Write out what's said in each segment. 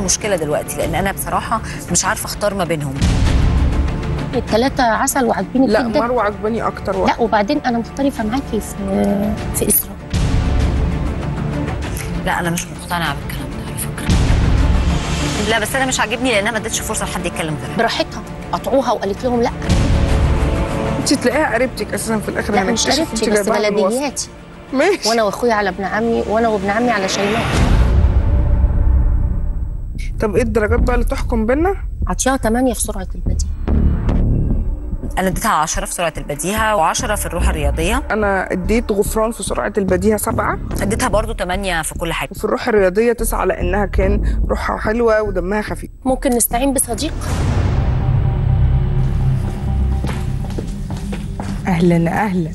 مشكله دلوقتي لان انا بصراحه مش عارفه اختار ما بينهم الثلاثه عسل وعاجبيني لا جدا مروه عجباني اكتر واحده لا وبعدين انا مختلفه معاكي في في اسراء لا انا مش مقتنعه بالكلام ده على فكره لا بس انا مش عاجبني لانها ما ادتش فرصه لحد يتكلم غيرها براحتها قطعوها وقالت لهم لا انت تلاقيها قريبتك اساسا في الاخر لا مش هنكتشف قريبتي انت بس جايباها من الوسط. بلدياتي ماشي وانا واخويا على ابن عمي وانا وابن عمي على شيماء طب ايه الدرجات بقى اللي تحكم بينا عطيها 8 في سرعه البديهه انا اديتها 10 في سرعه البديهه و10 في الروح الرياضيه انا اديت غفران في سرعه البديهه سبعة اديتها برضو 8 في كل حاجه وفي الروح الرياضيه تسعة لانها كان روحها حلوه ودمها خفيف ممكن نستعين بصديق اهلا اهلا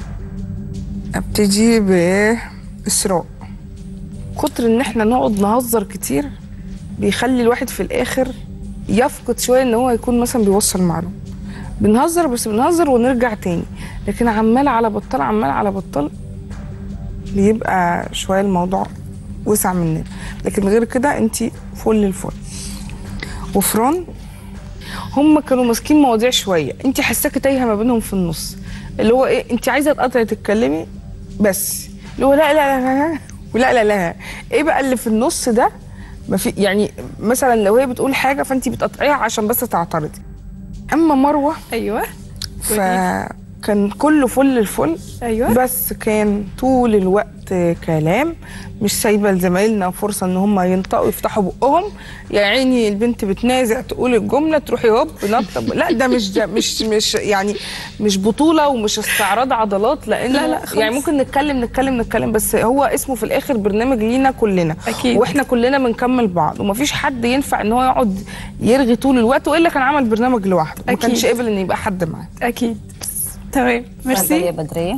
ابتدي باسراء كتر ان احنا نقعد نهزر كتير بيخلي الواحد في الاخر يفقد شويه ان هو يكون مثلا بيوصل معلومه بنهزر بس بنهزر ونرجع تاني لكن عمال على بطال عمال على بطال بيبقى شويه الموضوع وسع مننا لكن غير كده انت فل الفل وفران هم كانوا ماسكين مواضيع شويه انت حاساكي تايهه ما بينهم في النص اللي هو ايه انت عايزه تقطعي تتكلمي بس اللي هو لا لا لا لا ولا لا لا ايه بقى اللي في النص ده ما في يعني مثلا لو هي بتقول حاجه فانت بتقطعيها عشان بس تعترضي اما مروه ايوه فكان كله فل الفل ايوه بس كان طول الوقت كلام مش سايبه لزمايلنا فرصه ان هم ينطقوا يفتحوا بقهم يا عيني البنت بتنازع تقول الجمله تروحي هوب نطب لا ده مش ده مش مش يعني مش بطوله ومش استعراض عضلات لان لا، لا، خالص. يعني ممكن نتكلم نتكلم نتكلم بس هو اسمه في الاخر برنامج لينا كلنا أكيد. واحنا كلنا بنكمل بعض ومفيش حد ينفع ان هو يقعد يرغي طول الوقت والا كان عمل برنامج لوحده ما أكيد. كانش قابل ان يبقى حد معاه اكيد تمام اتفضلي يا ميرسي بدريه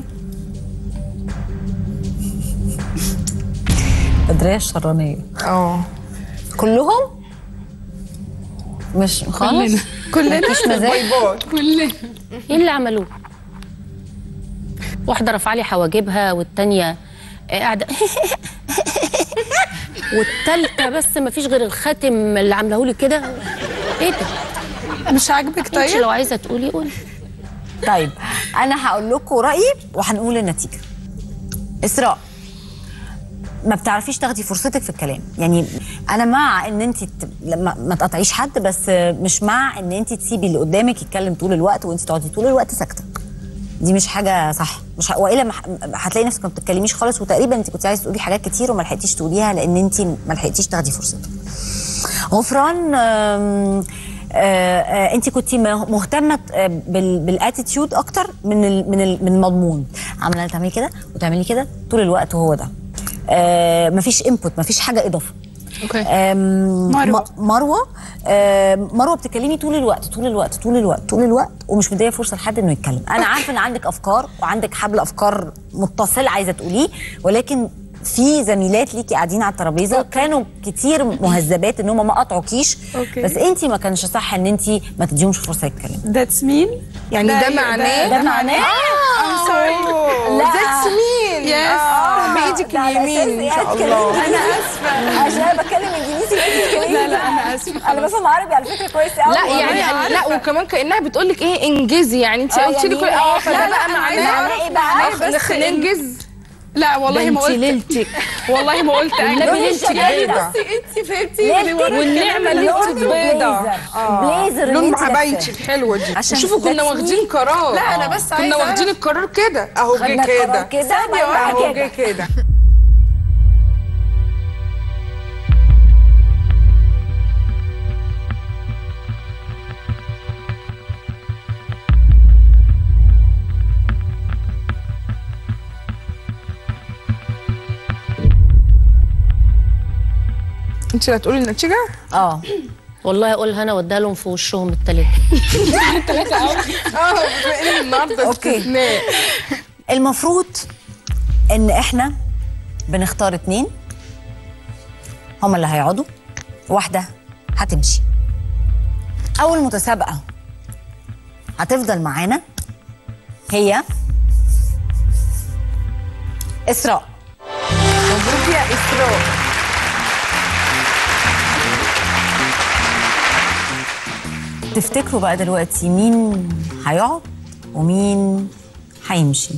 بدريه الشرانيه اه كلهم مش خالص كلنا مفيش مزاج كلنا ايه اللي عملوه واحده رفع لي حواجبها والتانيه قاعده والتالتة بس ما فيش غير الخاتم اللي عاملاه لي كده ايه ده مش عاجبك انت طيب لو عايزه تقولي قولي طيب انا هقول لكم رايي وهنقول النتيجه اسراء ما بتعرفيش تاخدي فرصتك في الكلام يعني انا مع ان انت ت... لما ما تقطعيش حد بس مش مع ان انت تسيبي اللي قدامك يتكلم طول الوقت وانت تقعدي طول الوقت ساكته دي مش حاجه صح مش ه... والا ما ح- هتلاقي نفسك ما بتتكلميش خالص وتقريبا انت كنت عايزه تقولي حاجات كتير وما لحقتيش تقوليها لان انت ما لحقتيش تاخدي فرصتك غفران آم، انت كنت مهتمه آه، بال- بالاتيتيود اكتر من ال من ال من المضمون عماله تعملي كده وتعملي كده طول الوقت وهو ده آه، مفيش انبوت مفيش حاجه اضافه اوكي آم، مروة. م- مروه آم، مروه بتتكلمي طول الوقت طول الوقت طول الوقت طول الوقت ومش مديه فرصه لحد انه يتكلم انا عارفه ان عندك افكار وعندك حبل افكار متصل عايزه تقوليه ولكن في زميلات ليكي قاعدين على الترابيزه كانوا كتير مهذبات ان هم ما قطعوكيش أوكي. بس انت ما كانش صح ان انت ما تديهمش فرصه يتكلموا ذاتس مين يعني ده معناه ده معناه I'm sorry لا. ذاتس مين Yes. اه بايدك ده على أساس اليمين ان شاء إيه الله انا اسفه عشان انا بتكلم انجليزي وانت بتتكلمي لا لا انا اسفه انا بفهم عربي على فكره كويس قوي لا يعني لا وكمان كانها بتقول لك ايه انجزي يعني انت آه، قلت لي يعني كل إيه؟ اه لا، فده لا، بقى أنا عايزة معناه أعرف إيه بقى؟ آه، بس نخ- ننجز لا والله ما قلت ليلتك والله ما قلت لون انا ليلتك الشجاعة بيضة بس انت فهمتي ليلتك والنعمة ليلتك بيضة بليزر اللي لون انت معبايتش لابساه. الحلوة دي عشان شوفوا كنا that's واخدين قرار لا، أنا بس كنا عايزة واخدين أعرف. القرار كده اهو جه خدنا القرار كده كده ثانية ما واحدة. اهو يبقى جه كده كده انت اللي هتقولي النتيجة؟ اه والله اقولها انا واديها لهم في وشهم التلاته اه بما ان النهارده أوكي. استثناء المفروض ان احنا بنختار اتنين هما اللي هيقعدوا واحده هتمشي اول متسابقه هتفضل معانا هي اسراء مبروك يا اسراء تفتكروا بقى دلوقتي مين هيقعد ومين هيمشي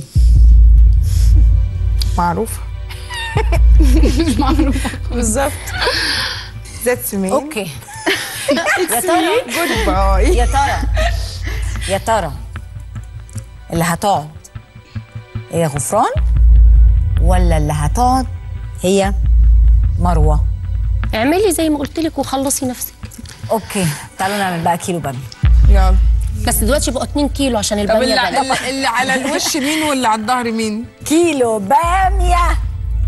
معروفه مش معروفه بالظبط ذاتس مي اوكي يا ترى جود باي يا ترى يا ترى اللي هتقعد هي غفران ولا اللي هتقعد هي مروه اعملي زي ما قلت لك وخلصي نفسك اوكي تعالوا نعمل بقى كيلو باميه يلا بس دلوقتي بقوا 2 كيلو عشان طب الباميه اللي, غاليه اللي, اللي على الوش مين واللي على الظهر مين؟ كيلو باميه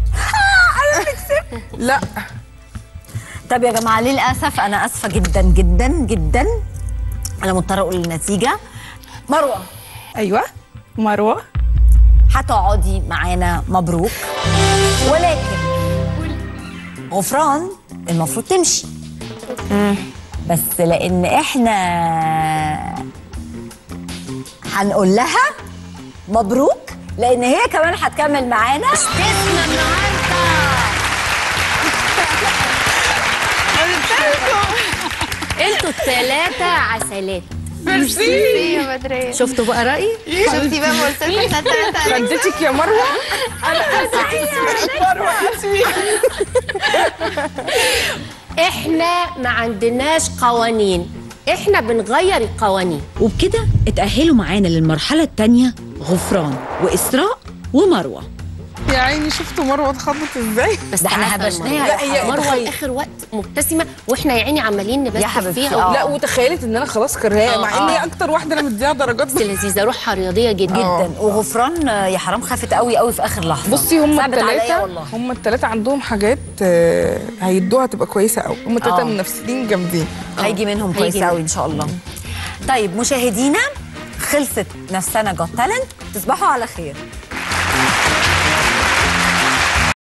لا طب يا جماعه للاسف انا اسفه جدا جدا جدا انا مضطره اقول النتيجه مروه ايوه مروه هتقعدي معانا مبروك ولكن غفران المفروض تمشي بس لان احنا هنقول لها مبروك لان هي كمان هتكمل معانا استثنى النهارده انتوا الثلاثه عسلات ميرسي يا بدرية شفتوا بقى رايي شفتي بقى ما قلت لكم احنا التلاتة خدتك يا مروه احنا ما عندناش قوانين احنا بنغير القوانين وبكده اتأهلوا معانا للمرحلة التانية غفران وإسراء ومروة يا عيني شفتوا مروه اتخضت ازاي؟ بس ده احنا عارفة هبشناها المروة- يا مروه تخيل. لاخر وقت مبتسمه واحنا يا عيني عمالين نبسم حبيبتي، فيها آه. لا وتخيلت ان انا خلاص كرهاها آه، مع ان هي آه. اكتر واحده انا مديها درجات بس لذيذه روحها رياضيه جدا جدا وغفران آه، يا حرام خافت قوي قوي في اخر لحظه بصي هم صعبت عليا الثلاثه والله هم الثلاثه عندهم حاجات آه، هيدوها تبقى كويسه قوي هم الثلاثه آه. منافسين جامدين هيجي منهم كويس هيجي قوي ان شاء الله طيب مشاهدينا خلصت نفسنا جوت تالنت تصبحوا على خير